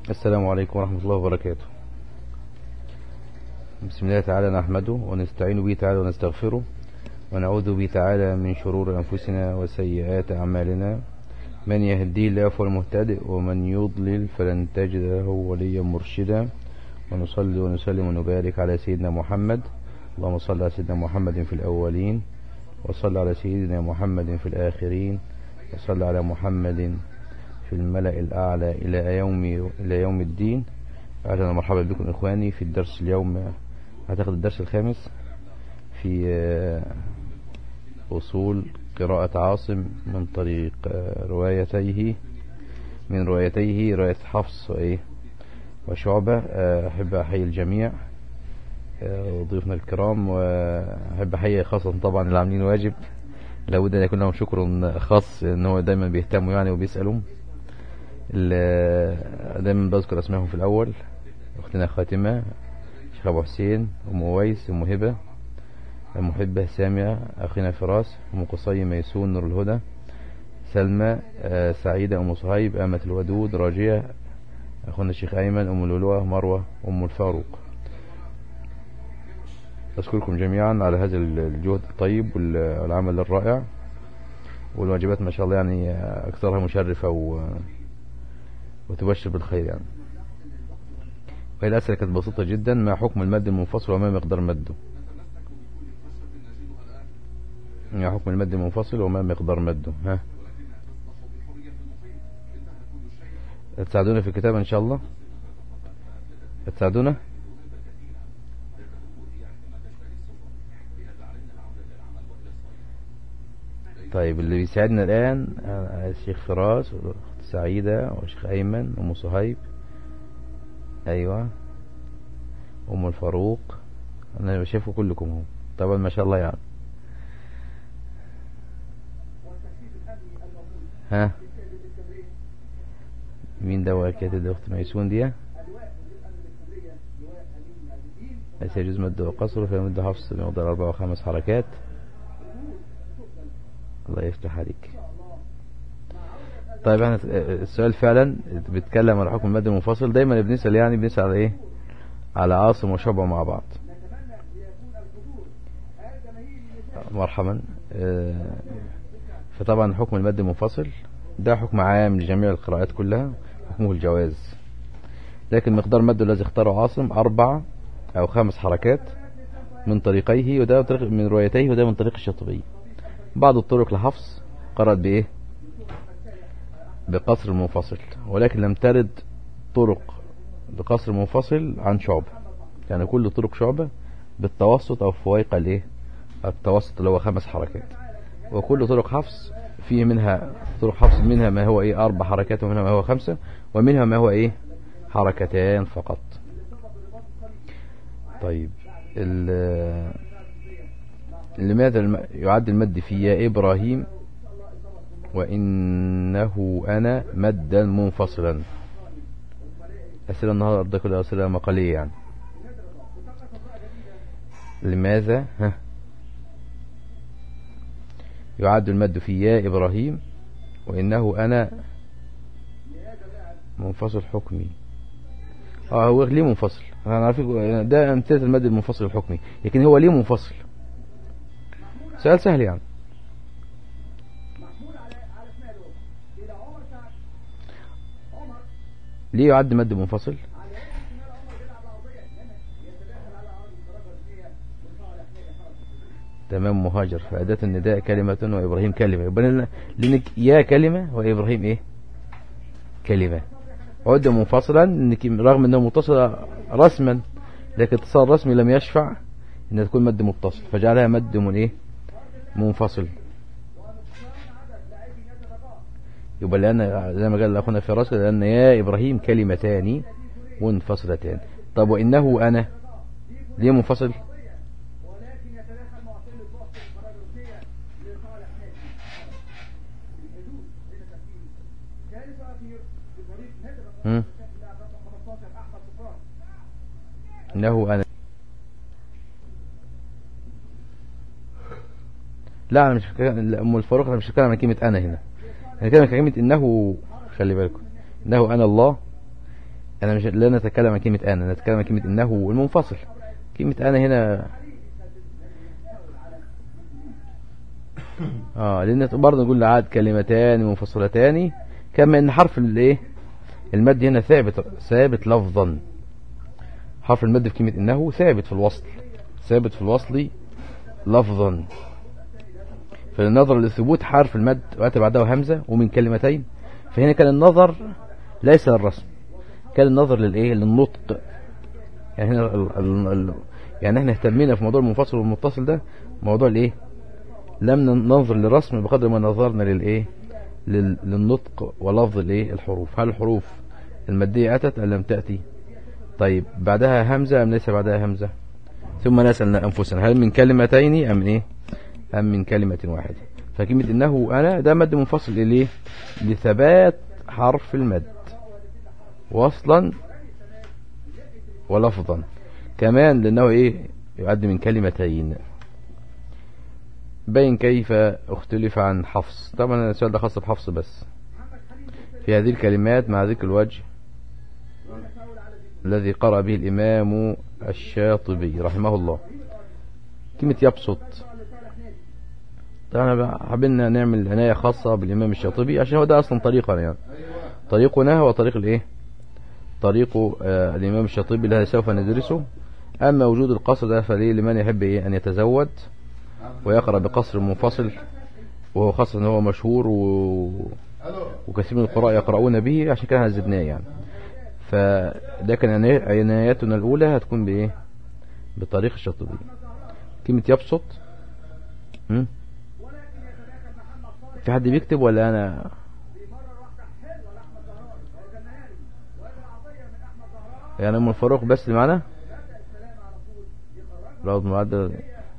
السلام عليكم ورحمة الله وبركاته بسم الله تعالى نحمده ونستعين به تعالى ونستغفره ونعوذ به تعالى من شرور أنفسنا وسيئات أعمالنا من يهدي الله فهو المهتدئ ومن يضلل فلن تجد له وليا مرشدا ونصلي ونسلم ونبارك على سيدنا محمد اللهم صل على سيدنا محمد في الأولين وصل على سيدنا محمد في الآخرين وصل على محمد في الملأ الأعلى إلى يوم إلى يوم الدين أهلا ومرحبا بكم إخواني في الدرس اليوم أعتقد الدرس الخامس في أصول قراءة عاصم من طريق روايتيه من روايتيه رواية حفص وإيه وشعبة أحب أحيي الجميع ضيوفنا الكرام وأحب أحيي خاصة طبعا اللي عاملين واجب لابد أن يكون لهم شكر خاص ان هو دايما بيهتموا يعني وبيسألوا دايما بذكر اسمائهم في الاول اختنا خاتمة شيخ ابو حسين ام ويس ام هبة محبة سامية اخينا فراس ام قصي ميسون نور الهدى سلمى سعيدة ام صهيب امة الودود راجية اخونا الشيخ ايمن ام لؤلؤة مروة ام الفاروق أشكركم جميعا على هذا الجهد الطيب والعمل الرائع والواجبات ما شاء الله يعني أكثرها مشرفة و... وتبشر بالخير يعني وهي الأسئلة كانت بسيطة جدا ما حكم المد المنفصل وما مقدار مده ما حكم المد المنفصل وما مقدار مده ها تساعدونا في الكتاب إن شاء الله تساعدونا طيب اللي بيساعدنا الآن الشيخ فراس سعيدة والشيخ أيمن أم صهيب أيوة أم الفاروق أنا بشوفه كلكم هم طبعا ما شاء الله يعني ها مين ده كاتب ده أخت ميسون دي ليس يجوز مد وقصر فيمد حفص بمقدار أربع وخمس حركات الله يفتح عليك طيب احنا السؤال فعلا بيتكلم على حكم المد المنفصل دايما بنسأل يعني بنسأل على ايه على عاصم وشعبة مع بعض مرحبا فطبعا حكم المد المنفصل ده حكم عام لجميع القراءات كلها حكمه الجواز لكن مقدار مد الذي اختاره عاصم أربع أو خمس حركات من طريقيه وده من روايتيه وده من طريق الشاطبي بعض الطرق لحفص قرأت بإيه بقصر المنفصل ولكن لم ترد طرق بقصر منفصل عن شعبة يعني كل طرق شعبة بالتوسط أو فويق الإيه التوسط اللي هو خمس حركات وكل طرق حفص فيه منها طرق حفص منها ما هو إيه أربع حركات ومنها ما هو خمسة ومنها ما هو إيه حركتان فقط طيب لماذا يعد المد في يا إبراهيم وإنه أنا مدا منفصلا أسئلة النهاردة كلها أسئلة مقالية يعني لماذا ها يعد المد في يا إبراهيم وإنه أنا منفصل حكمي اه هو ليه منفصل انا عارف ده امثله المد المنفصل الحكمي لكن هو ليه منفصل سؤال سهل يعني ليه يعد مد منفصل تمام مهاجر فأداة النداء كلمة وإبراهيم كلمة يبقى لأنك يا كلمة وإبراهيم إيه كلمة عد منفصلا انك رغم انه متصل رسما لكن اتصال رسمي لم يشفع ان تكون مد متصل فجعلها مد من ايه منفصل يبقى لأن زي ما قال أخونا فراس لأن يا إبراهيم كلمتان منفصلتان طب وإنه أنا ليه منفصل هم؟ إنه أنا لا أنا مش أم الفاروق أنا مش هتكلم عن كلمة أنا هنا أنا هتكلم عن كلمة إنه خلي بالكم إنه أنا الله انا مش لا نتكلم عن كلمة انا نتكلم عن كلمة انه المنفصل كلمة انا هنا اه لان برضه نقول عاد كلمتان منفصلتان كما ان حرف الايه المد هنا ثابت ثابت لفظا حرف المد في كلمة انه ثابت في الوصل ثابت في الوصل لفظا فالنظر لثبوت حرف المد واتى بعده همزة ومن كلمتين فهنا كان النظر ليس للرسم كان النظر للايه للنطق يعني هنا ال ال ال يعني احنا اهتمينا في موضوع المنفصل والمتصل ده موضوع الايه لم ننظر للرسم بقدر ما نظرنا للايه للنطق ولفظ الايه الحروف هل الحروف المادية اتت ام لم تأتي طيب بعدها همزة ام ليس بعدها همزة ثم نسأل انفسنا هل من كلمتين ام ايه ام من كلمة واحدة فكلمة انه انا ده مد منفصل اليه لثبات حرف المد وصلا ولفظا كمان لانه ايه يعد من كلمتين بين كيف اختلف عن حفص طبعا السؤال ده خاص بحفص بس في هذه الكلمات مع ذكر الوجه الذي قرأ به الإمام الشاطبي رحمه الله كلمة يبسط طبعا حابين نعمل عناية خاصة بالإمام الشاطبي عشان هو ده أصلا طريقنا يعني طريقنا هو طريق الإيه طريق آه الإمام الشاطبي الذي سوف ندرسه أما وجود القصر ده فليه لمن يحب إيه أن يتزود ويقرأ بقصر منفصل وهو خاصة أنه هو مشهور و... وكثير من القراء يقرؤون به عشان كده زدناه يعني فده كان عنايتنا الأولى هتكون بإيه بطريق الشاطبي كلمة يبسط هم؟ في حد بيكتب ولا أنا يعني ام الفاروق بس اللي معانا روض معدل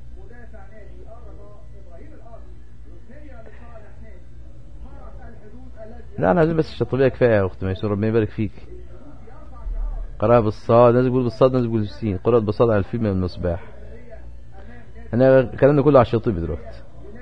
لا انا عايزين بس الشطبيه كفايه يا اخت ميسور ربنا يبارك فيك قراءة بالصاد ناس بيقول بالصاد ناس بيقول بالسين قراءة بالصاد على الفيلم من المصباح انا كلامنا كله على الشاطبي دلوقتي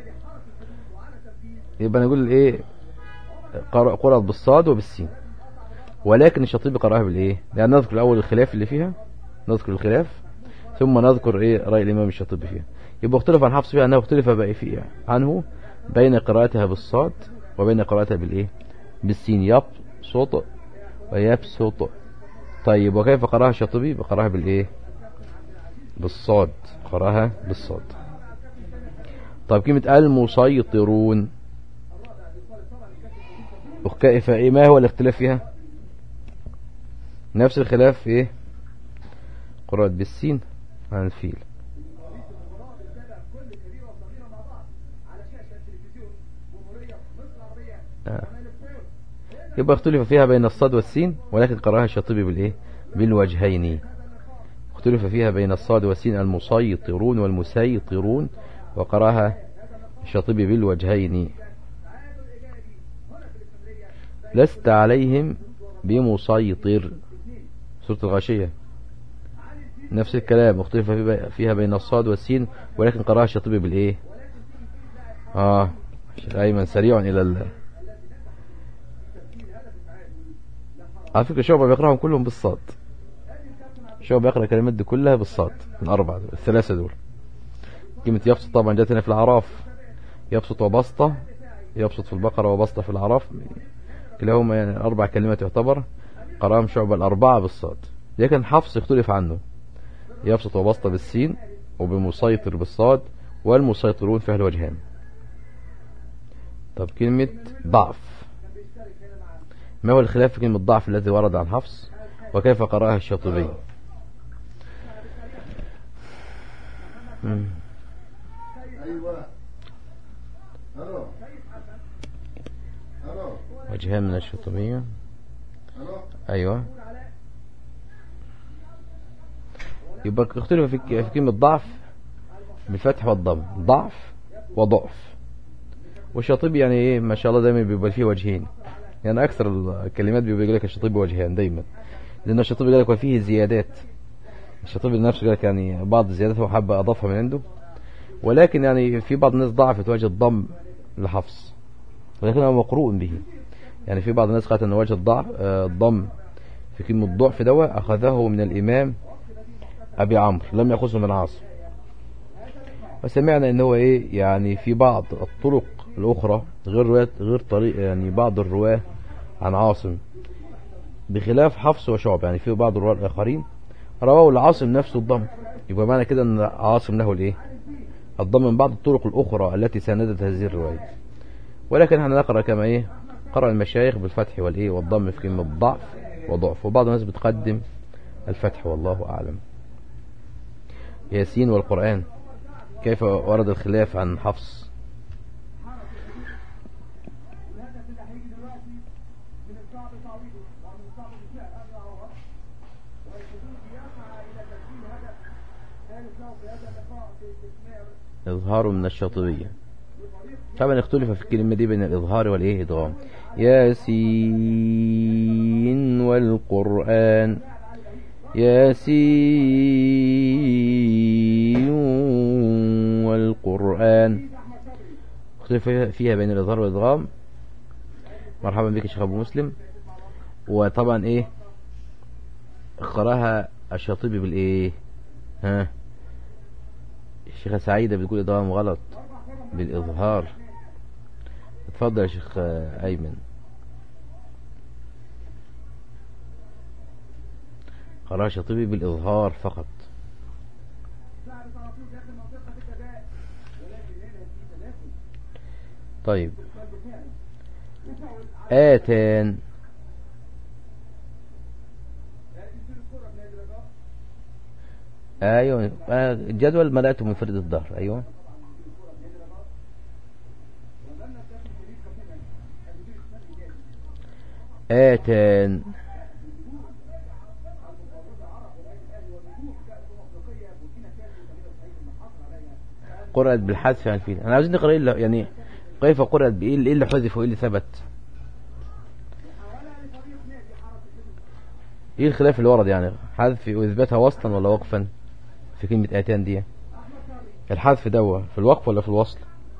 يبقى نقول ايه قرأت بالصاد وبالسين ولكن الشاطبي قرأها بالايه يعني نذكر الاول الخلاف اللي فيها نذكر الخلاف ثم نذكر ايه رأي الامام الشاطبي فيها يبقى اختلف عن حفص فيها انه اختلف بقى فيها عنه بين قراءتها بالصاد وبين قراءتها بالايه بالسين يب صوت ويب صوت طيب وكيف قراها الشاطبي بقراها بالايه بالصاد قراها بالصاد طيب كلمة المسيطرون وكيف ايه ما هو الاختلاف فيها نفس الخلاف في ايه قراءة بالسين عن الفيل آه. يبقى اختلف فيها بين الصاد والسين ولكن قراها الشاطبي بالايه بالوجهين اختلف فيها بين الصاد والسين المسيطرون والمسيطرون وقراها الشاطبي بالوجهين لست عليهم بمسيطر سورة الغاشية نفس الكلام اختلف فيها بين الصاد والسين ولكن قراها الشاطبي بالايه اه ايمن سريع الى ال على فكرة شعبة بيقرأهم كلهم بالصاد شعبة بيقرأ الكلمات دي كلها بالصاد الأربعة دول الثلاثة دول كلمة يبسط طبعا جاتنا في الأعراف يبسط وبسطة يبسط في البقرة وبسطة في الأعراف كلاهما يعني أربع كلمات يعتبر قرام شعبة الأربعة بالصاد لكن حفص يختلف عنه يبسط وبسطة بالسين وبمسيطر بالصاد والمسيطرون فيها الوجهان طب كلمة ضعف ما هو الخلاف في كلمة ضعف الذي ورد عن حفص وكيف قرأها الشاطبي وجهان من الشاطبية ايوه يبقى اختلف في كلمة ضعف بالفتح والضم ضعف وضعف والشاطبي يعني ايه ما شاء الله دايما بيبقى فيه وجهين يعني اكثر الكلمات بيقول لك الشاطبي وجهان دايما لان الشاطبي قال لك وفيه زيادات الشاطبي نفسه قال لك يعني بعض الزيادات هو حب اضافها من عنده ولكن يعني في بعض الناس ضعفت وجه الضم لحفص ولكن هو مقروء به يعني في بعض الناس قالت ان وجه الضعف الضم في كلمة ضعف دواء أخذه من الإمام أبي عمرو لم يأخذه من عاصم وسمعنا ان هو ايه يعني في بعض الطرق الاخرى غير رواية غير طريق يعني بعض الرواه عن عاصم بخلاف حفص وشعب يعني في بعض الرواه الاخرين رواه العاصم نفسه الضم يبقى معنى كده ان عاصم له الايه الضم من بعض الطرق الاخرى التي ساندت هذه الروايه ولكن احنا نقرا كما ايه قرأ المشايخ بالفتح والايه والضم في كلمه ضعف وضعف وبعض الناس بتقدم الفتح والله اعلم ياسين والقرآن كيف ورد الخلاف عن حفص إظهار من الشاطبية طبعا اختلف في الكلمة دي بين الإظهار والإيه إدغام ياسين والقرآن ياسين والقرآن اختلف فيها بين الإظهار والإدغام مرحبا بك شيخ أبو مسلم وطبعا إيه اختارها الشاطبي بالإيه ها الشيخة سعيدة بتقول إدغام غلط بالإظهار اتفضل يا شيخ أيمن قرأ شاطبي بالإظهار فقط طيب آتان ايوه الجدول ملأته من فرد الظهر ايوه آتان قرأت بالحذف يعني فيه انا عاوزين نقرأ إيه اللي يعني كيف قرأت بإيه إيه اللي حذف وإيه اللي ثبت ايه الخلاف اللي ورد يعني حذف واثباتها وصلا ولا وقفا في كلمة آتان دي الحذف دوا في الوقف ولا في الوصل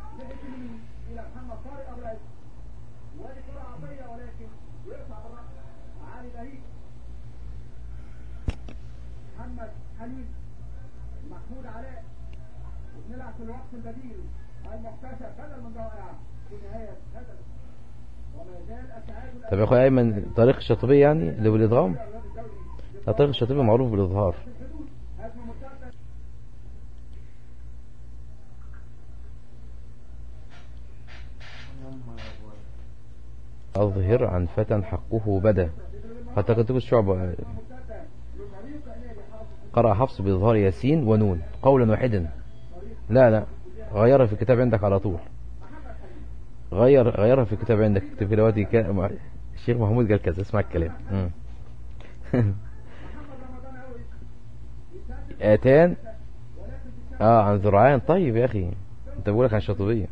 طب يا اخويا ايمن طريق الشاطبية يعني اللي بالادغام لا طريق الشاطبية معروف بالاظهار أظهر عن فتى حقه بدا حتى كتب الشعب قرأ حفص بإظهار ياسين ونون قولا واحدا لا لا غيرها في الكتاب عندك على طول غير غيرها في الكتاب عندك اكتب في دلوقتي كا... الشيخ محمود قال كذا اسمع الكلام آتان اه عن ذرعان طيب يا اخي انت بقولك عن شاطبية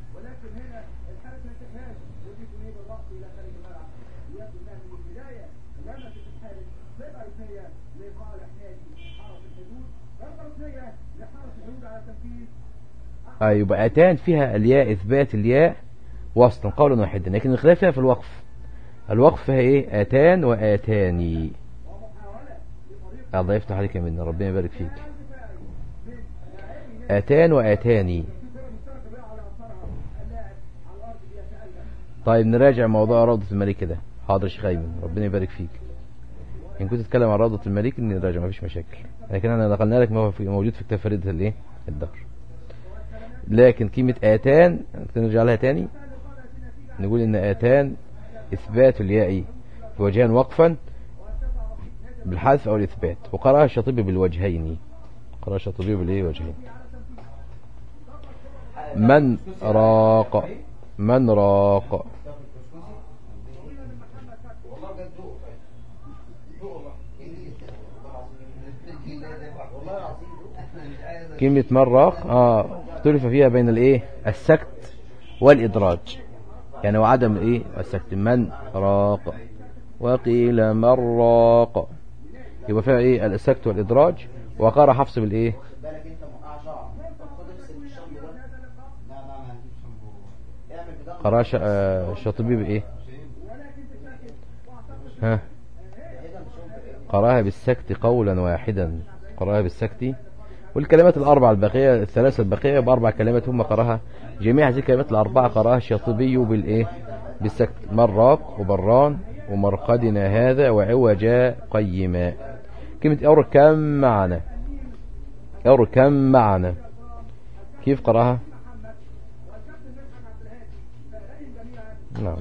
آه يبقى أتان فيها الياء إثبات الياء وصلا قولا واحدا لكن الخلاف فيها في الوقف الوقف فيها إيه آتان وآتاني الله يفتح عليك يا من ربنا يبارك فيك آتان وآتاني طيب نراجع موضوع روضة الملك ده حاضر شيخ أيمن ربنا يبارك فيك إن كنت تتكلم عن روضة الملك نراجع ما فيش مشاكل لكن أنا نقلنا لك ما هو موجود في كتاب فريدة الإيه الدهر لكن كلمة آتان نرجع لها تاني نقول إن آتان إثبات الياء في وجهان وقفا بالحذف أو الإثبات وقرأها الشاطبي بالوجهين قرأها الشاطبي بالإيه وجهين من راق من راق كلمة من راق اه اختلف فيها بين الايه السكت والإدراج يعني وعدم الايه السكت من راق وقيل من راق يبقى فيها ايه السكت والإدراج وقرأ حفص بالايه قرأ الشاطبي بايه ها قراها بالسكت قولا واحدا قراها بالسكت والكلمات الأربعة الباقية الثلاثة الباقية بأربع كلمات هم قراها جميع هذه الكلمات الأربعة قراها الشاطبي بالإيه بالسكت مراق وبران ومرقدنا هذا وعوجا قيما كلمة أركم معنا أركم معنا كيف قراها نعم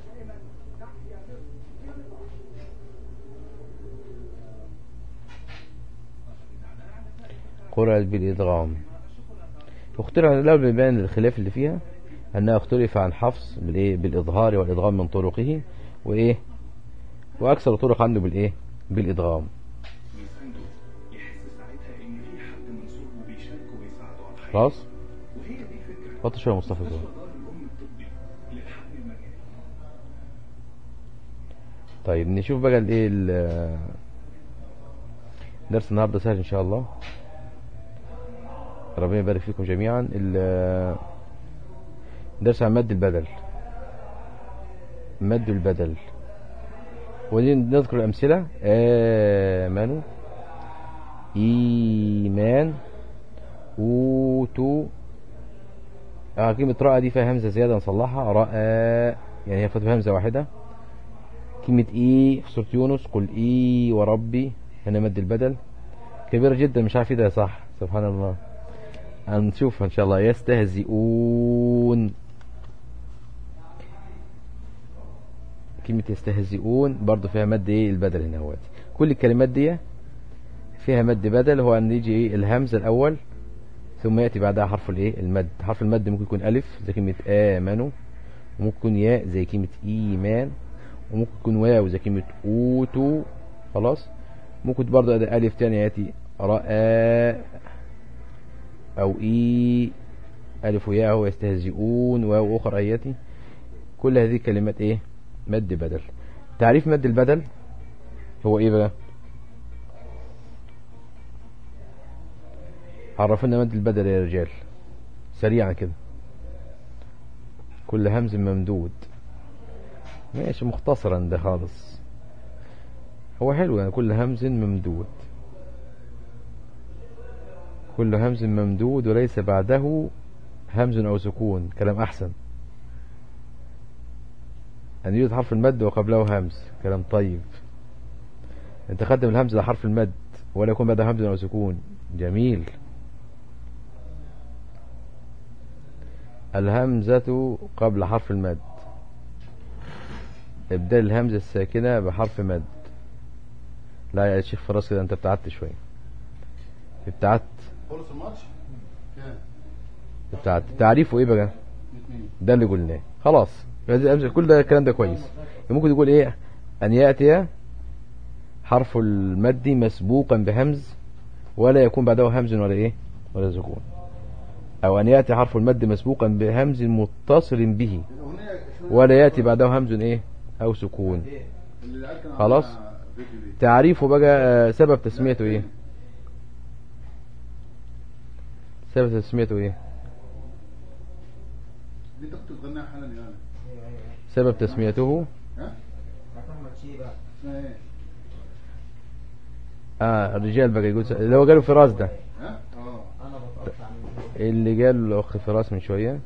قرأت بالإدغام اختلف الأول بيبان الخلاف اللي فيها أنها اختلف عن حفص بالإيه بالإظهار والإدغام من طرقه وإيه وأكثر طرق عنه بالإيه بالإدغام خلاص حط شوية مصطفى زوج طيب نشوف بقى الايه درس النهارده سهل ان شاء الله ربنا يبارك فيكم جميعا درس عن مد البدل مد البدل ونذكر الأمثلة آمنوا إيمان أوتوا آه كلمة رأى دي فيها همزة زيادة نصلحها رأى يعني هي فاتها همزة واحدة كلمة إي في سورة يونس قل إي وربي هنا مد البدل كبيرة جدا مش عارف ايه ده صح سبحان الله هنشوفها ان شاء الله يستهزئون كلمة يستهزئون برضو فيها مد ايه البدل هنا هوات كل الكلمات دي فيها مد بدل هو ان يجي ايه الهمزة الاول ثم يأتي بعدها حرف الايه المد حرف المد ممكن يكون الف زي كلمة امنوا وممكن يكون ياء زي كلمة ايمان وممكن يكون واو زي كلمة اوتو خلاص ممكن برضه الف تاني يأتي رأى او اي الف وياء يستهزئون واو اخر اياتي كل هذه كلمات ايه مد بدل تعريف مد البدل هو ايه بقى عرفنا مد البدل يا رجال سريعا كده كل همز ممدود ماشي مختصرا ده خالص هو حلو يعني كل همز ممدود كل همز ممدود وليس بعده همز أو سكون كلام أحسن أن يوجد حرف المد وقبله همز كلام طيب أنت قدم الهمز لحرف المد ولا يكون بعده همز أو سكون جميل الهمزة قبل حرف المد ابدال الهمزة الساكنة بحرف مد لا يا شيخ فراس كده انت ابتعدت شوية ابتعدت خلص الماتش ابتعدت تعريفه ايه بقى ده اللي قلناه خلاص هذه الامثله كل ده الكلام ده كويس ممكن يقول ايه ان ياتي حرف المد مسبوقا بهمز ولا يكون بعده همز ولا ايه ولا سكون او ان ياتي حرف المد مسبوقا بهمز متصل به ولا ياتي بعده همز ايه او سكون خلاص تعريفه بقى سبب تسميته ايه سبب تسميته ايه دي تخت تغنيها حالا يعني سبب تسميته ها اسمها ايه اه الرجال بقى يقول س... اللي هو قالوا فراس ده ها اه اللي قال الاخ فراس من شويه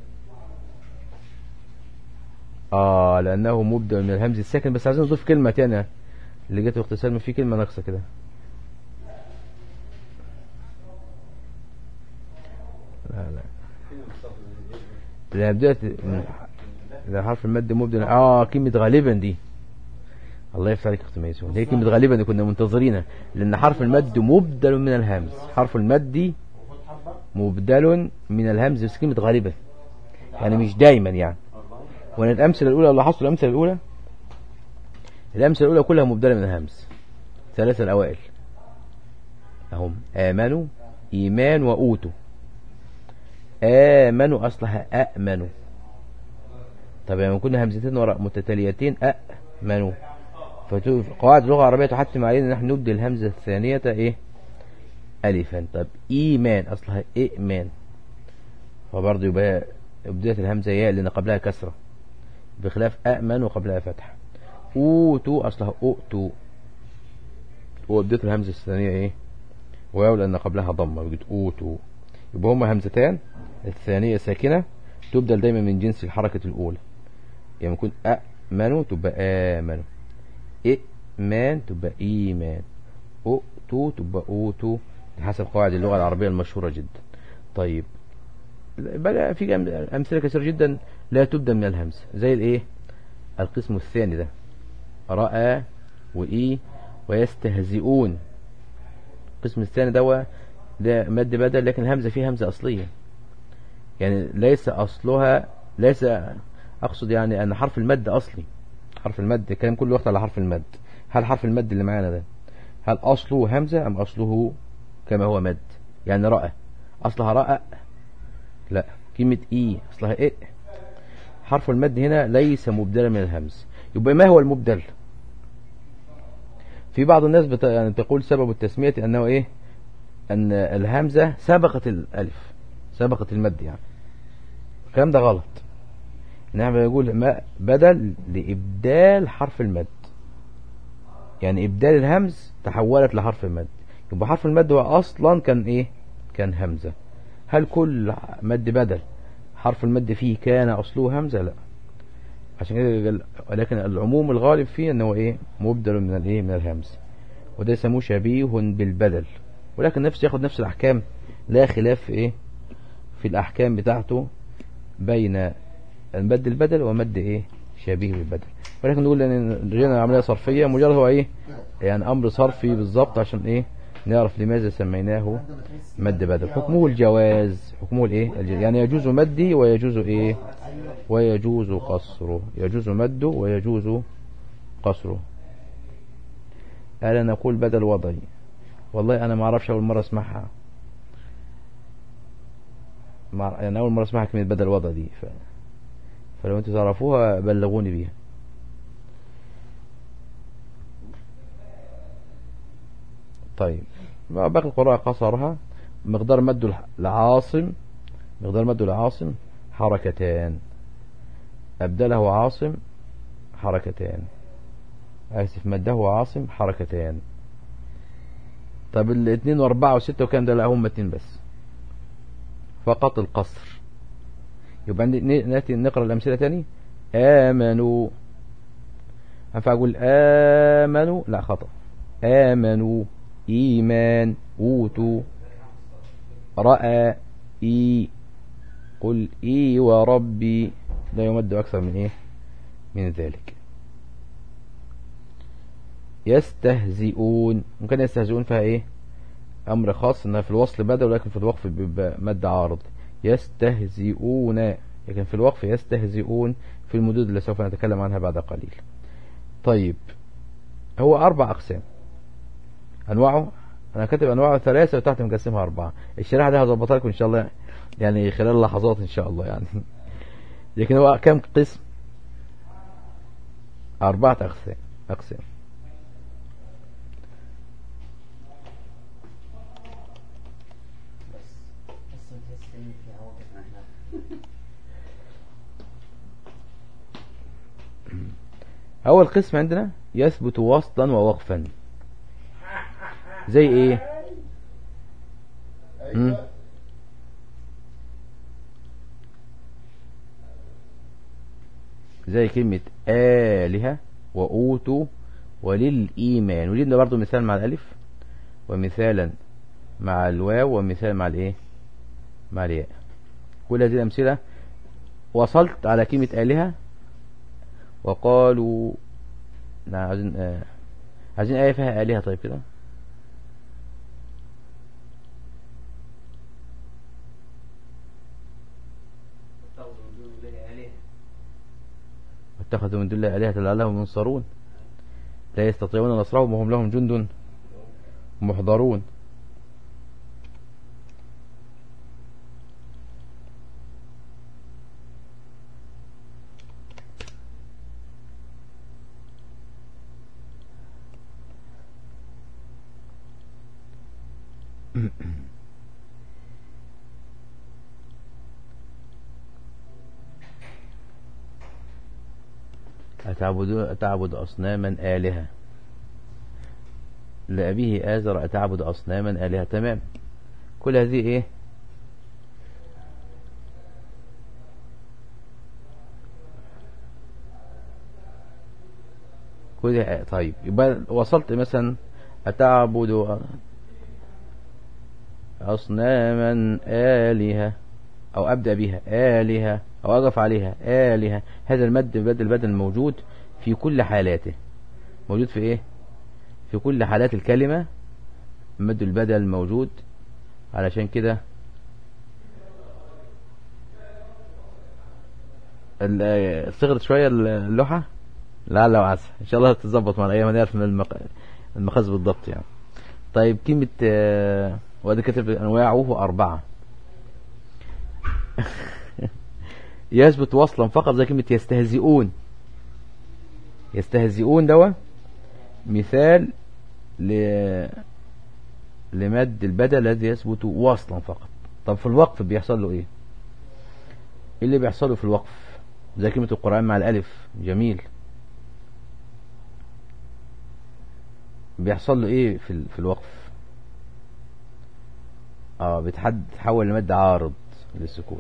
اه لانه مبدأ من الهمز الساكن بس عايزين نضيف كلمه تانية اللي جت اخت سلمى في كلمه ناقصه كده لا لا لا بدأت من لا حرف المد مبدأ اه كلمة غالبا دي الله يفتح عليك يا اخت ميسون هي كلمة غالبا دي كنا منتظرينها لأن حرف المد مبدل من الهمز حرف المد مبدل من الهمز بس كلمة غالبا يعني مش دايما يعني وانا الأمثلة الأولى اللي لاحظتوا الأمثلة الأولى الأمثلة الأولى كلها مبدلة من الهمز ثلاثة الأوائل أهم آمنوا إيمان وأوتوا آمنوا أصلها أأمنوا طب لما كنا همزتين وراء متتاليتين أأمنوا فقواعد اللغة العربية تحتم علينا ان نحن نبدل الهمزة الثانية ايه ألفا طب إيمان أصلها إيمان فبرضه يبقى بداية الهمزة ياء لأن قبلها كسرة بخلاف أأمن وقبلها فتح أوتوا أصلها أؤتوا وابدت الهمزة الثانية ايه واو لان قبلها ضمة بقت اوتو يبقى هما همزتان الثانية ساكنة تبدل دايما من جنس الحركة الاولى يعني يكون أأمنوا تبقى آمنوا إئمان تبقى إيمان أؤتو تبقى أوتو حسب قواعد اللغة العربية المشهورة جدا طيب بقى في أمثلة كثيرة جدا لا تبدأ من الهمزة زي الإيه القسم الثاني ده رأى وإي ويستهزئون القسم الثاني ده ده مد بدل لكن الهمزة فيه همزة أصلية يعني ليس أصلها ليس أقصد يعني أن حرف المد أصلي حرف المد الكلام كله وقت على حرف المد هل حرف المد اللي معانا ده هل أصله همزة أم أصله كما هو مد يعني رأى أصلها رأى لا كلمة إي أصلها إيه حرف المد هنا ليس مبدلا من الهمز يبقى ما هو المبدل في بعض الناس بت... يعني تقول سبب التسمية أنه إيه أن الهمزة سبقت الألف سبقت المد يعني الكلام ده غلط نعم يقول ما بدل لإبدال حرف المد يعني إبدال الهمز تحولت لحرف المد يبقى حرف المد هو أصلا كان إيه كان همزة هل كل مد بدل حرف المد فيه كان أصله همزة لا عشان كده ولكن العموم الغالب فيه أنه إيه مبدل من الإيه من الهمز وده يسموه شبيه بالبدل ولكن نفس ياخد نفس الأحكام لا خلاف في إيه في الأحكام بتاعته بين المد البدل ومد ايه شبيه بالبدل ولكن نقول ان رجعنا عمليه صرفيه مجرد هو ايه يعني امر صرفي بالظبط عشان ايه نعرف لماذا سميناه مد بدل حكمه الجواز حكمه الايه يعني يجوز مدي ويجوز ايه ويجوز قصره يجوز مده ويجوز قصره ألا نقول بدل وضعي والله أنا ما أعرفش أول مرة أسمعها يعني أول مرة أسمعها كلمة بدل وضع دي ف... فلو انتوا تعرفوها بلغوني بيها طيب باقي القراءة قصرها مقدار مد العاصم مقدار مد العاصم حركتان أبدله عاصم حركتان آسف مده عاصم حركتان طب الاثنين واربعة وستة وكام ده لا هم اتنين بس فقط القصر يبقى ناتي نقرأ الأمثلة تاني آمنوا أنفع أقول آمنوا لا خطأ آمنوا إيمان أوتوا رأى إي قل إي وربي لا يمد أكثر من إيه من ذلك يستهزئون ممكن يستهزئون فيها إيه أمر خاص إنها في الوصل بدل ولكن في الوقف بيبقى مد عارض يستهزئون لكن في الوقف يستهزئون في المدود اللي سوف نتكلم عنها بعد قليل طيب هو أربع أقسام أنواعه أنا كاتب أنواعه ثلاثة وتحت مقسمها أربعة الشريحة دي هظبطها لكم إن شاء الله يعني خلال لحظات إن شاء الله يعني لكن هو كم قسم أربعة أقسام أقسام أول قسم عندنا يثبت وصلا ووقفا زي ايه أيوة. زي كلمة آلهة وأوتوا وللإيمان ولينا برضو مثال مع الألف ومثالا مع الواو ومثال مع الإيه مع الياء كل هذه الأمثلة وصلت على كلمة آلهة وقالوا لا عايزين آه. عايزين آية فيها آلهة طيب كده واتخذوا من دون الله آلهة لعلهم ينصرون لا يستطيعون نصرهم وهم لهم جند محضرون أتعبد, أتعبد أصناما آلهة لأبيه آزر أتعبد أصناما آلهة تمام كل هذه إيه كل طيب يبقى وصلت مثلا أتعبد أصناما آلهة أو أبدأ بها آلهة أو أقف عليها آلهة هذا المد بدل بدل موجود في كل حالاته موجود في إيه في كل حالات الكلمة مد البدل موجود علشان كده صغرت شوية اللوحة لا لا عسى ان شاء الله تتظبط مع الايام نعرف من المخازن بالضبط يعني طيب كلمة آه وادي كتب انواعه اربعة يثبت وصلا فقط زي كلمة يستهزئون يستهزئون دوا مثال ل لمد البدل الذي يثبت وصلا فقط طب في الوقف بيحصل له ايه ايه اللي بيحصل له في الوقف زي كلمة القرآن مع الالف جميل بيحصل له ايه في في الوقف اه بتحول لمد عارض للسكون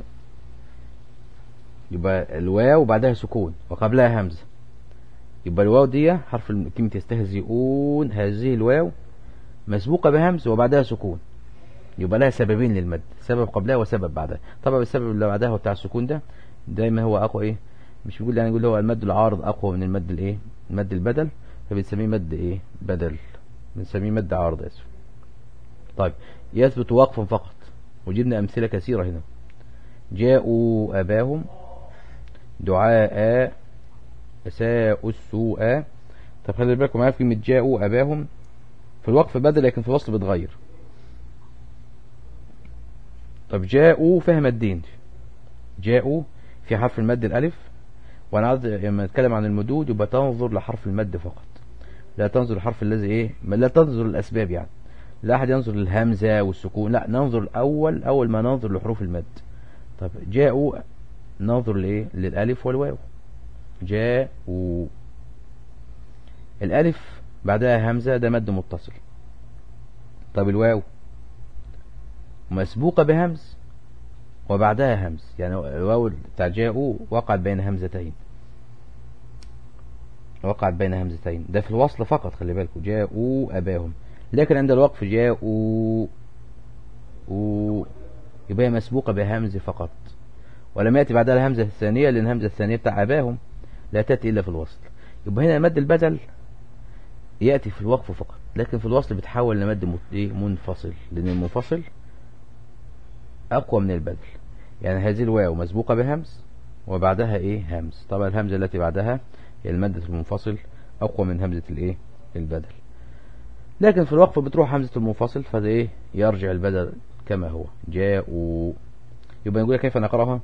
يبقى الواو وبعدها سكون وقبلها همزة يبقى الواو دي حرف كلمة يستهزئون هذه الواو مسبوقة بهمز وبعدها سكون يبقى لها سببين للمد سبب قبلها وسبب بعدها طبعا السبب اللي بعدها هو بتاع السكون ده دايما هو اقوى ايه مش بيقول يعني نقول هو المد العارض اقوى من المد الايه المد البدل فبنسميه مد ايه بدل بنسميه مد عارض اسف طيب يثبت وقفا فقط وجبنا امثله كثيره هنا جاءوا اباهم دعاء اساءوا السوء طب خلي بالكم معايا في كلمه جاءوا اباهم في الوقف بدل لكن في الوصل بتغير طب جاءوا فهم الدين جاءوا في حرف المد الالف وانا عايز لما نتكلم عن المدود يبقى تنظر لحرف المد فقط لا تنظر الحرف الذي ايه لا تنظر الاسباب يعني لا احد ينظر للهمزه والسكون لا ننظر الاول اول ما ننظر لحروف المد طب جاءوا ننظر لايه للالف والواو جاءوا الالف بعدها همزه ده مد متصل طب الواو مسبوقه بهمز وبعدها همز يعني الواو بتاع جاءوا وقعت بين همزتين وقعت بين همزتين ده في الوصل فقط خلي بالكم جاءوا أباهم لكن عند الوقف جاءوا يبقى مسبوقة بهمز فقط ولم يأتي بعدها الهمزة الثانية لأن الهمزة الثانية بتاع أباهم لا تأتي إلا في الوصل يبقى هنا المد البدل يأتي في الوقف فقط لكن في الوصل بتحول لمد منفصل لأن المنفصل أقوى من البدل يعني هذه الواو مسبوقة بهمز وبعدها إيه همز طبعا الهمزة التي بعدها هي المادة المنفصل أقوى من همزة الإيه البدل لكن في الوقف بتروح همزة المنفصل فده إيه يرجع البدل كما هو جاءوا يبقى نقول كيف نقرأها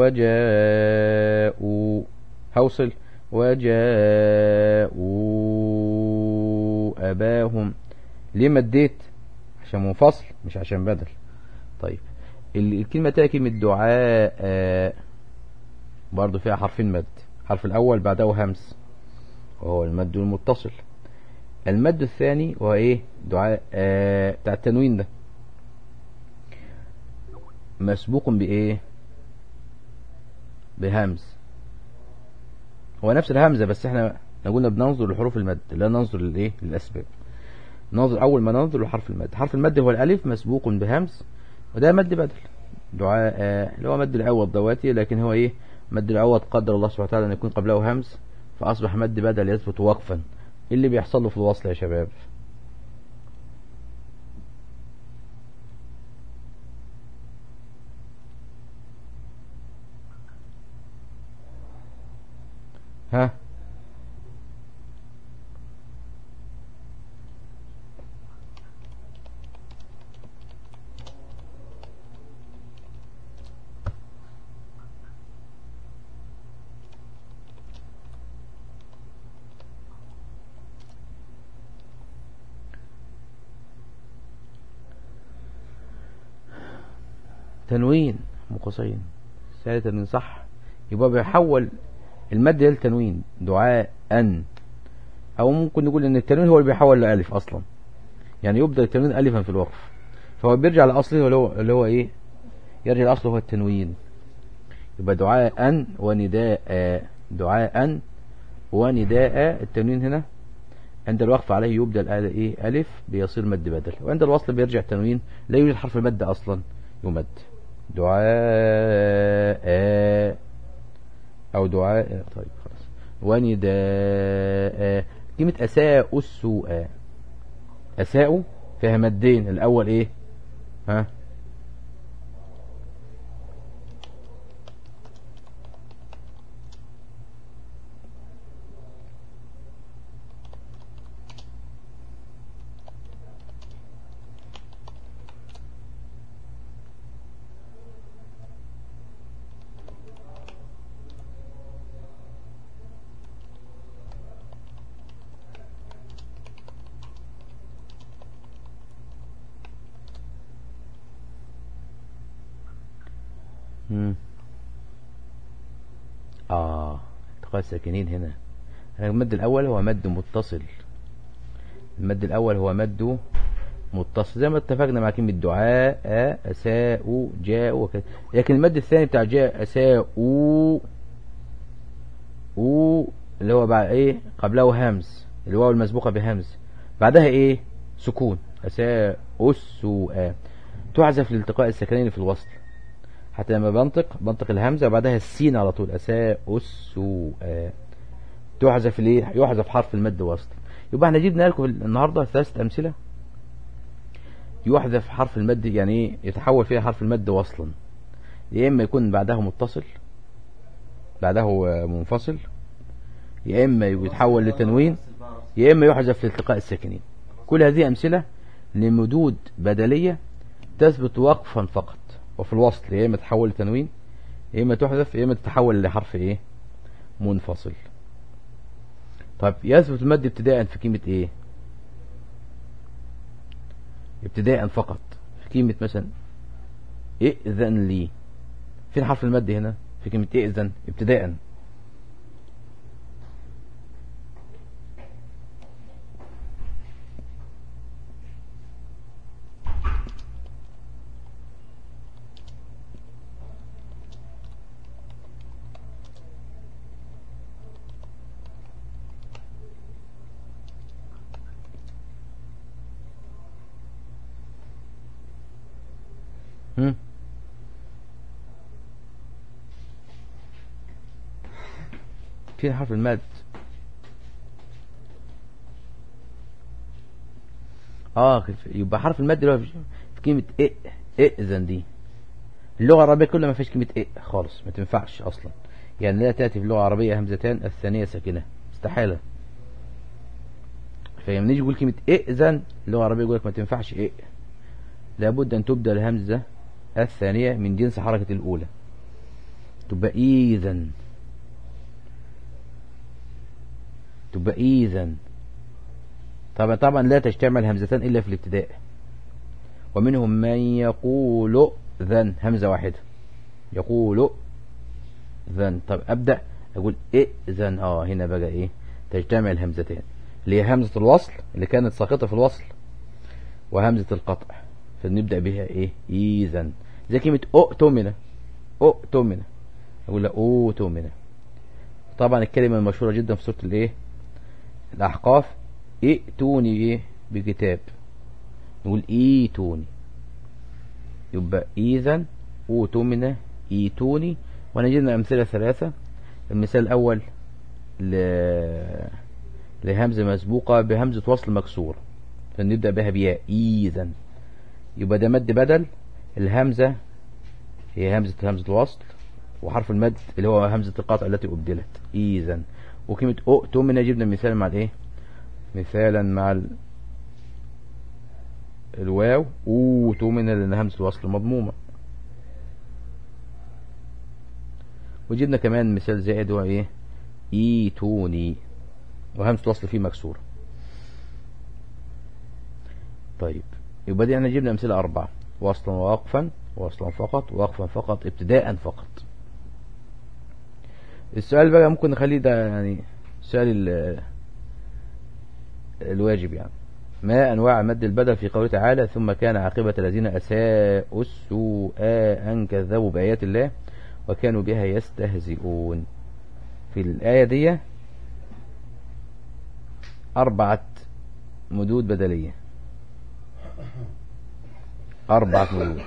وجاءوا هوصل وجاءوا أباهم ليه مديت عشان منفصل مش عشان بدل طيب الكلمة تانية كلمة دعاء برضو فيها حرفين مد الحرف الأول بعده همس وهو المد المتصل المد الثاني وهو ايه دعاء آه بتاع التنوين ده مسبوق بايه بهمز هو نفس الهمزة بس احنا قلنا بننظر لحروف المد لا ننظر للايه للاسباب ننظر اول ما ننظر لحرف المد حرف المد هو الالف مسبوق بهمز وده مد بدل دعاء اللي هو مد العوض دواتي لكن هو ايه مد العوض قدر الله سبحانه وتعالى ان يكون قبله همز فاصبح مد بدل يثبت وقفا ايه اللي بيحصل له في الوصل يا شباب ها تنوين مقصين سالة تنوين صح يبقى بيحول المد للتنوين دعاء أن أو ممكن نقول إن التنوين هو اللي بيحول لألف أصلا يعني يبدأ التنوين ألفا في الوقف فهو بيرجع لأصله اللي هو, اللي هو إيه يرجع لأصله هو التنوين يبقى دعاء ونداء دعاء ونداء التنوين هنا عند الوقف عليه يبدأ الآلة إيه ألف بيصير مد بدل وعند الوصل بيرجع التنوين لا يوجد حرف المد أصلا يمد دعاء أو دعاء طيب خلاص ونداء كلمة أساء السوء أساء فيها مدين الأول إيه ها مم. اه التقاء الساكنين هنا المد الاول هو مد متصل المد الاول هو مد متصل زي ما اتفقنا مع كلمة دعاء اساء جاء وكذا لكن المد الثاني بتاع جاء اساء او اللي هو بعد ايه قبله همز اللي هو المسبوقة بهمز بعدها ايه سكون اساء السوء تحذف لالتقاء الساكنين في الوصل حتى لما بنطق بنطق الهمزة وبعدها السين على طول أساء السوء تحذف ليه يحذف حرف المد وسط يبقى احنا جبنا لكم النهاردة ثلاثة أمثلة يحذف حرف المد يعني ايه يتحول فيها حرف المد وصلا يا إما يكون بعده متصل بعده منفصل يا إما يتحول لتنوين يا إما يحذف لالتقاء الساكنين كل هذه أمثلة لمدود بدلية تثبت وقفا فقط وفي الوصل يا اما تتحول لتنوين يا اما تحذف يا اما تتحول لحرف ايه منفصل طيب يثبت المد ابتداء في كلمة ايه ابتداء فقط في كلمة مثلا ائذن لي فين حرف المد هنا في كلمة ائذن ابتداء هم؟ فين حرف المد اه يبقى حرف المد اللي هو في كلمة اء ائذن دي اللغة العربية كلها ما فيش كلمة اء خالص ما تنفعش اصلا يعني لا تأتي في اللغة العربية همزتان الثانية ساكنة استحالة فلما نيجي نقول كلمة ائذن اللغة العربية يقول لك ما تنفعش اء لابد ان تبدأ الهمزة الثانية من جنس حركة الأولى تبقى إذن تبقى إذن طبعا طبعا لا تجتمع همزتان إلا في الابتداء ومنهم من يقول ذن همزة واحدة يقول ذن طب أبدأ أقول إذن آه هنا بقى إيه تجتمع الهمزتان اللي هي همزة الوصل اللي كانت ساقطة في الوصل وهمزة القطع فنبدأ بها إيه إذن زي كلمة أؤتمنة أؤتمنة أقول لها أؤتمنة طبعا الكلمة المشهورة جدا في سورة الإيه الأحقاف ائتوني إيه بكتاب نقول إيتوني يبقى إذن أؤتمنة إيتوني ونجدنا أمثلة ثلاثة المثال الأول ل... لهمزة مسبوقة بهمزة وصل مكسور فنبدأ بها بياء إذن يبقى ده مد بدل الهمزة هي همزة همزة الوصل وحرف المد اللي هو همزة القطع التي أبدلت إذن وكلمة أؤتمنة جبنا مثال مع الإيه مثالا مع ال... الواو أوتمنة لأن همزة الوصل مضمومة وجبنا كمان مثال زائد هو إيه إيتوني وهمزة الوصل فيه مكسورة طيب يبقى دي احنا جبنا امثله اربعه وصلا ووقفا وصلا فقط وقفا فقط ابتداء فقط السؤال بقى ممكن نخليه ده يعني سؤال الواجب يعني ما أنواع مد البدل في قوله تعالى ثم كان عاقبة الذين أساءوا السوء أن كذبوا بآيات الله وكانوا بها يستهزئون في الآية دي أربعة مدود بدلية أربعة مدود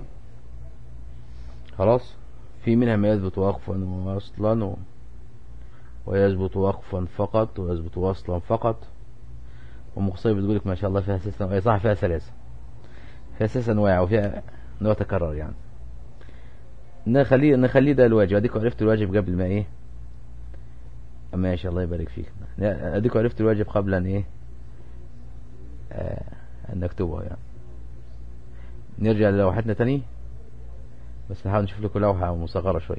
خلاص في منها ما يثبت وقفا ووصلا و... ويثبت وقفا فقط ويثبت وصلا فقط ومقصية بتقول لك ما شاء الله فيها ست أي صح فيها ثلاثة فيها ثلاث أنواع وفيها نوع تكرر يعني نخليه نخليه ده الواجب اديك عرفت الواجب قبل ما ايه ماشي الله يبارك فيك اديك عرفت الواجب قبل ان ايه آه ان نكتبه يعني نرجع للوحتنا تاني بس نحاول نشوف لكم لوحة مصغرة شوية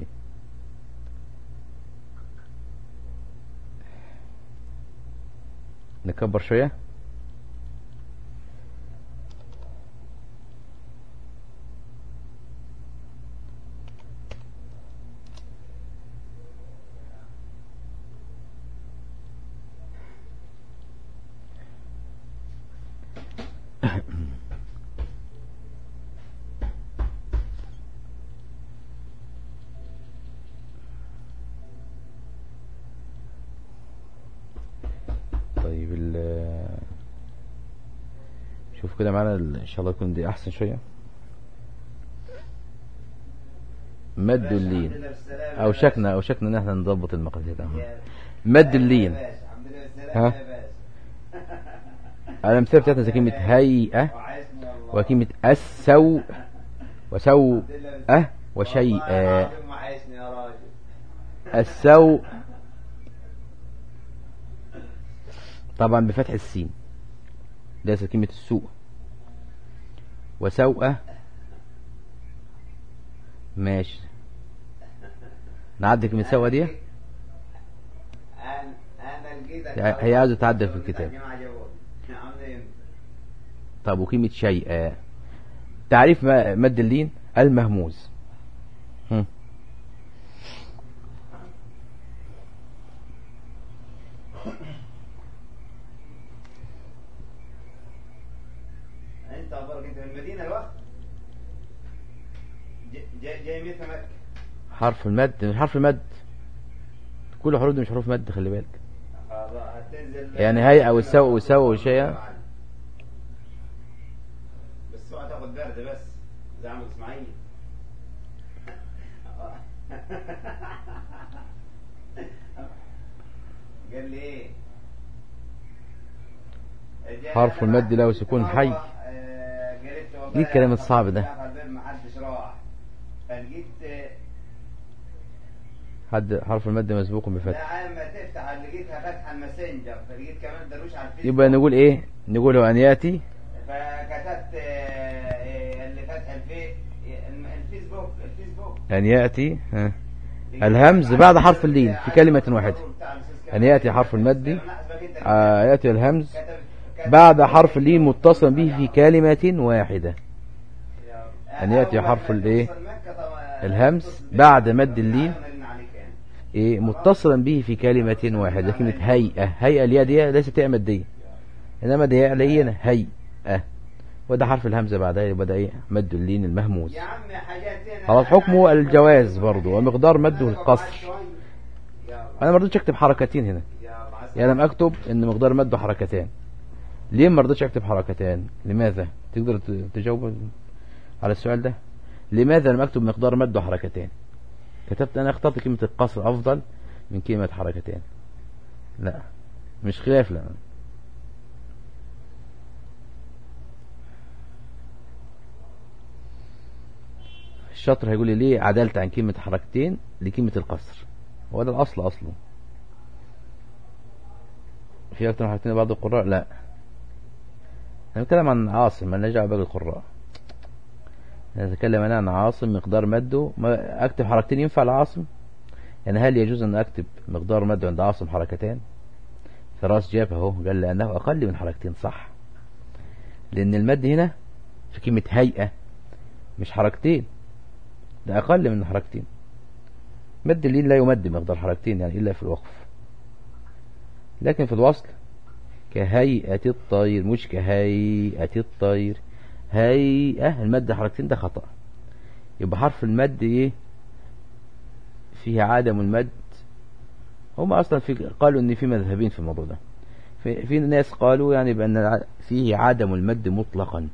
نكبر شوية طيب ال شوف كده معانا ال- ان شاء الله يكون دي احسن شوية مد اللين او شكنا او شكنا ان احنا نضبط المقاسات اهو مد اللين ها الامثله بتاعتنا زي كلمه هيئه وكلمه السوء وسوء أه وشيء وحشني يا راجل السوء طبعا بفتح السين ليس كلمة السوء وسوء ماشي نعدي كلمة سوء دي انا انا لقيتك هي- هي عاوزة تعدل في الكتاب. ما عجبوني عامل امتى طب وكلمة شيء تعريف ما- مد اللين المهموز هم. انت اخبارك انت من المدينه الوقت جاي جاي جاي مثل مكه حرف المد مش حرف المد كل حروف دي مش حروف مد خلي بالك هتنزل يعني هيئة والسوء والسوء والشيء. بس اوعى تاخد برد بس زي عم اسماعيل قال لي ايه حرف المد له سكون حي. ايه الكلام الصعب ده؟ ما حدش راح فلقيت حد حرف المد مسبوق لا بفتح عام ما تفتح لقيتها فاتحه الماسنجر فلقيت كمان دروش على الفيسبوك يبقى نقول ايه نقول هو ان ياتي فكتبت آه، آه، اللي فاتح الفي الم- الفيسبوك الفيسبوك ان ياتي ها الهمز بعد حرف اللين في كلمة واحدة أن يأتي حرف المد آه، يأتي الهمز بعد حرف اللين متصلا به في كلمة واحدة أن يأتي حرف الإيه؟ الهمز بعد مد اللين إيه متصلا به في كلمة واحدة كلمة هيئة هيئة الياء دي ليست هيئة مادية إنما دي هيئة لينة هيئة وده حرف الهمزة بعدها يبقى ده إيه مد اللين المهموز يا عم حاجات هنا خلاص حكمه الجواز برضه ومقدار مده القصر أنا ما رضيتش أكتب حركتين هنا يعني لم أكتب إن مقدار مده حركتان ليه ما رضيتش أكتب حركتان لماذا تقدر ت- تجاوب على السؤال ده لماذا لم أكتب مقدار مده حركتان كتبت أنا اخترت كلمة القصر أفضل من كلمة حركتان لا مش خلاف لا الشاطر هيقول لي ليه عدلت عن كلمة حركتين لكلمة القصر هو ده الأصل أصله في أكتر من حركتين بعض القراء لا أنا بتكلم عن عاصم مالناش دعوة باقي القراء أنا أتكلم أنا عن عاصم مقدار مده ما أكتب حركتين ينفع لعاصم يعني هل يجوز أن أكتب مقدار مده عند عاصم حركتان فراس جاب أهو قال لأنه أقل من حركتين صح لأن المد هنا في كلمة هيئة مش حركتين ده أقل من حركتين مد اللين لا يمد مقدار حركتين يعني إلا في الوقف لكن في الوصل كهيئة الطير مش كهيئة الطير هيئة المد حركتين ده خطأ يبقى حرف المد ايه فيه عدم المد هم اصلا في قالوا ان في مذهبين في الموضوع ده في, في ناس قالوا يعني بان فيه عدم المد مطلقا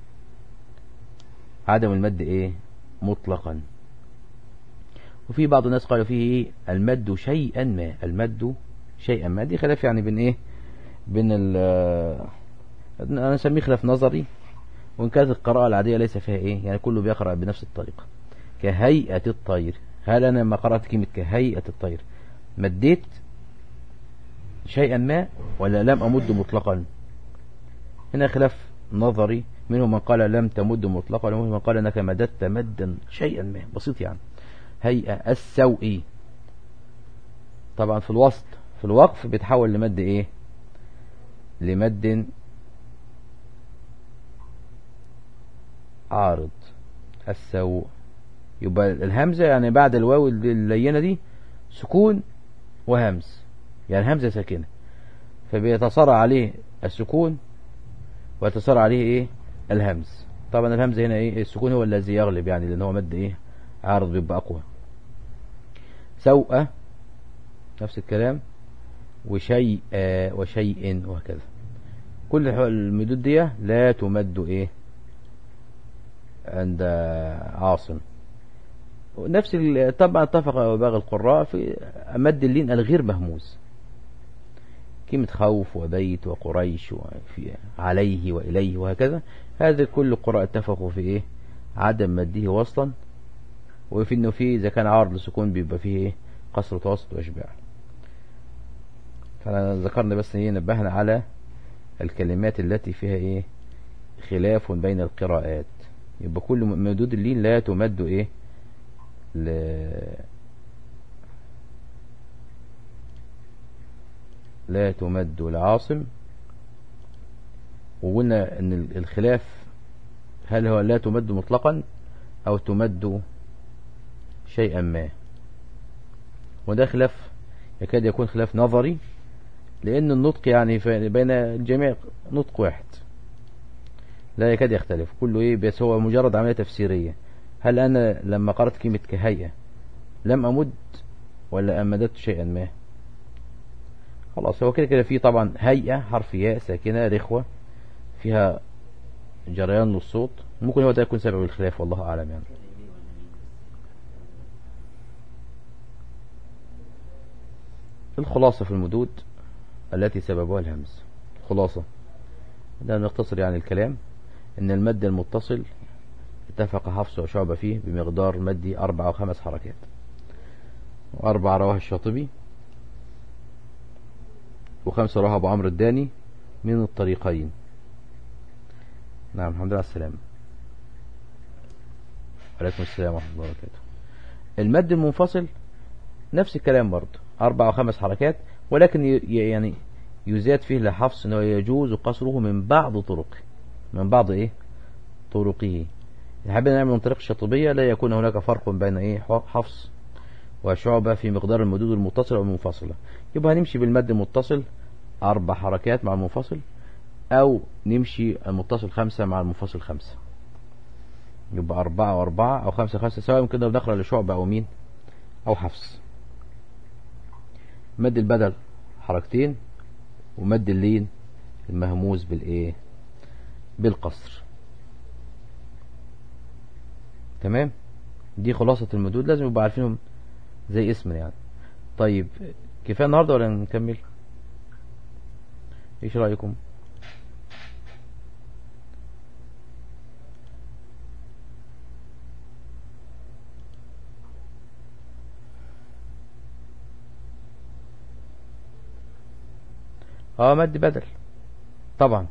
عدم المد ايه مطلقا وفي بعض الناس قالوا فيه ايه المد شيئا ما المد شيئا ما دي خلاف يعني بين ايه بين ال انا اسميه خلاف نظري وان كانت القراءة العادية ليس فيها ايه يعني كله بيقرأ بنفس الطريقة كهيئة الطير هل انا لما قرأت كلمة كهيئة الطير مديت شيئا ما ولا لم امد مطلقا هنا خلاف نظري منهم من قال لم تمد مطلقا ومنهم من قال انك مددت مدا شيئا ما بسيط يعني هيئة السوء طبعا في الوسط في الوقف بيتحول لمد ايه لمد عارض السوء يبقى الهمزة يعني بعد الواو اللينة دي سكون وهمز يعني همزة ساكنة فبيتصارع عليه السكون ويتصارع عليه ايه الهمز طبعا الهمزة هنا ايه السكون هو الذي يغلب يعني لان هو مد ايه عارض بيبقى اقوى سوء نفس الكلام وشيء وشيء وهكذا كل المدود دي لا تمد ايه عند عاصم نفس طبعا اتفق باقي القراء في مد اللين الغير مهموز كلمة خوف وبيت وقريش وفي عليه وإليه وهكذا هذا كل القراء اتفقوا في ايه عدم مده وصلا وفي انه في اذا كان عارض لسكون بيبقى فيه ايه قصر متوسط واشباع فانا ذكرنا بس ايه نبهنا على الكلمات التي فيها ايه خلاف بين القراءات يبقى كل مدود اللين لا تمد ايه ل... لا تمد العاصم وقلنا ان الخلاف هل هو لا تمد مطلقا او تمد شيئا ما وده خلاف يكاد يكون خلاف نظري لان النطق يعني بين الجميع نطق واحد لا يكاد يختلف كله ايه بس هو مجرد عملية تفسيرية هل انا لما قرأت كلمة كهيئة لم امد ولا امددت شيئا ما خلاص هو كده كده في طبعا هيئة حرف ياء ساكنة رخوة فيها جريان للصوت ممكن هو ده يكون سبب الخلاف والله اعلم يعني الخلاصة في المدود التي سببها الهمز خلاصة ده نختصر يعني الكلام ان المد المتصل اتفق حفص وشعبة فيه بمقدار مدي اربع او خمس حركات واربع رواه الشاطبي وخمسة رواه ابو عمرو الداني من الطريقين نعم الحمد لله على السلامة عليكم السلام ورحمة الله وبركاته المد المنفصل نفس الكلام برضه أربع أو خمس حركات ولكن يعني يزاد فيه لحفص أنه يجوز قصره من بعض طرقه من بعض إيه طرقه حابين نعمل من طريق الشاطبية لا يكون هناك فرق بين إيه حفص وشعبة في مقدار المدود المتصلة والمنفصلة يبقى هنمشي بالمد المتصل أربع حركات مع المنفصل أو نمشي المتصل خمسة مع المنفصل خمسة يبقى أربعة وأربعة أو خمسة خمسة سواء كده بنقرأ لشعبة أو مين أو حفص مد البدل حركتين ومد اللين المهموز بالايه بالقصر تمام دي خلاصة المدود لازم يبقى عارفينهم زي اسم يعني طيب كفاية النهاردة ولا نكمل ايش رأيكم اه مد بدل طبعا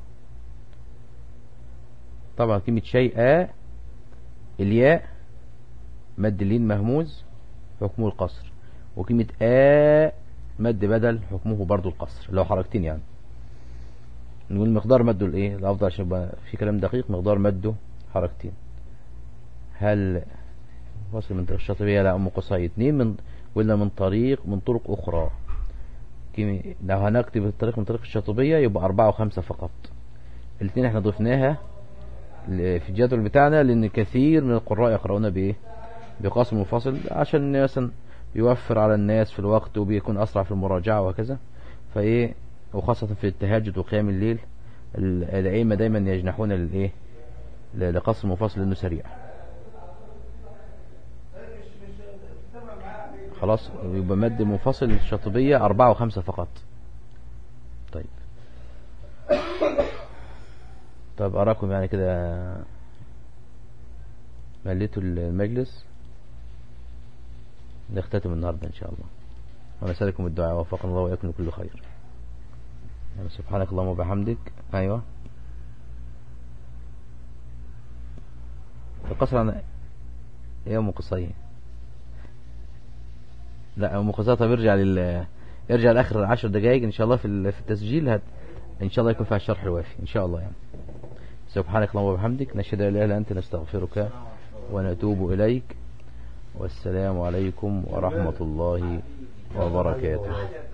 طبعا كلمة شيء الياء مد اللين مهموز حكمه القصر وكلمة آ مد بدل حكمه برضو القصر لو حركتين يعني نقول مقدار مده الايه الافضل عشان يبقى في كلام دقيق مقدار مده حركتين هل وصل من طريق الشاطبية لا ام قصي اتنين من ولا من طريق من طرق اخرى كيمي لو هنكتب الطريق من طريق الشاطبية يبقى أربعة وخمسة فقط الاثنين احنا ضفناها ل- في الجدول بتاعنا لأن كثير من القراء يقرؤون بإيه بقسم منفصل عشان مثلا يوفر على الناس في الوقت وبيكون أسرع في المراجعة وهكذا فإيه وخاصة في التهجد وقيام الليل ال- الأئمة دايما يجنحون للإيه ل- لقسم منفصل لأنه سريع خلاص يبقى مد منفصل الشاطبية أربعة وخمسة فقط طيب طب أراكم يعني كده مليتوا المجلس نختتم النهاردة إن شاء الله ونسألكم الدعاء وفقنا الله وإياكم لكل خير يعني سبحانك اللهم وبحمدك أيوة القصر عن إيه أم قصية لا أم قصية طب يرجع لل يرجع لآخر عشر دقايق إن شاء الله في ال- في التسجيل هت... إن شاء الله يكون فيها الشرح الوافي إن شاء الله يعني سبحانك اللهم وبحمدك نشهد أن لا إله إلا أنت نستغفرك ونتوب إليك والسلام عليكم ورحمة الله وبركاته